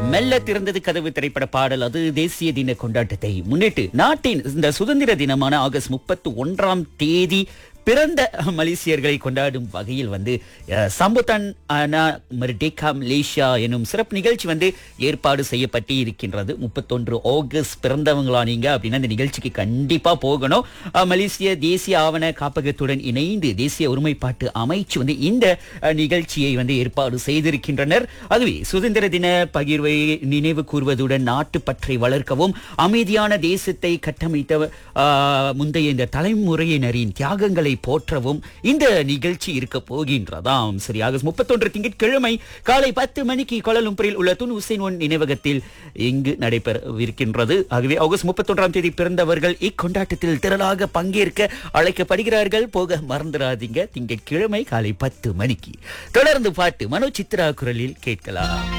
மெல்ல திறந்தது கதவு திரைப்பட பாடல் அது தேசிய தின கொண்டாட்டத்தை முன்னிட்டு நாட்டின் இந்த சுதந்திர தினமான ஆகஸ்ட் முப்பத்தி ஒன்றாம் தேதி பிறந்த மலேசியர்களை கொண்டாடும் வகையில் வந்து அஹ், சம்புதான் அனா மெர்டேகா மலேசியா எனும் சிறப்பு நிகழ்ச்சி வந்து ஏற்பாடு செய்யப்பட்டு இருக்கின்றது முப்பத்தொன்று ஆகஸ்ட் பிறந்தவங்களா நீங்க அப்படின்னா இந்த நிகழ்ச்சிக்கு கண்டிப்பா போகணும் அஹ், மலேசிய தேசிய ஆவண காப்பகத்துடன் இணைந்து தேசிய ஒருமைப்பாட்டு அமைச்சு வந்து இந்த அஹ், நிகழ்ச்சியை வந்து ஏற்பாடு செய்திருக்கின்றனர் அதுவே சுதந்திர தின பகிர்வை நினைவு கூர்வதுடன் நாட்டுப்பற்றை வளர்க்கவும் அமைதியான தேசத்தை கட்டமைத்த அஹ், முந்தைய இந்த தலைமுறையினரின் தியாகங்களை போற்றவும் இந்த நிகழ்ச்சி இருக்க போகின்றதாம் சரி ஆகஸ்ட் முப்பத்தொன்று திங்கட்கிழமை காலை பத்து மணிக்கு கோலாலும்பூரில் உள்ள துன் உசேன் ஒன் நினைவகத்தில் இங்கு நடைபெறவிருக்கின்றது ஆகவே ஆகஸ்ட் முப்பத்தொன்றாம் தேதி பிறந்தவர்கள் இக்கொண்டாட்டத்தில் திரளாக பங்கேற்க அழைக்கப்படுகிறார்கள் போக மறந்துடாதீங்க திங்கட்கிழமை காலை பத்து மணிக்கு தொடர்ந்து பாட்டு மனோ சித்ரா குரலில் கேட்கலாம்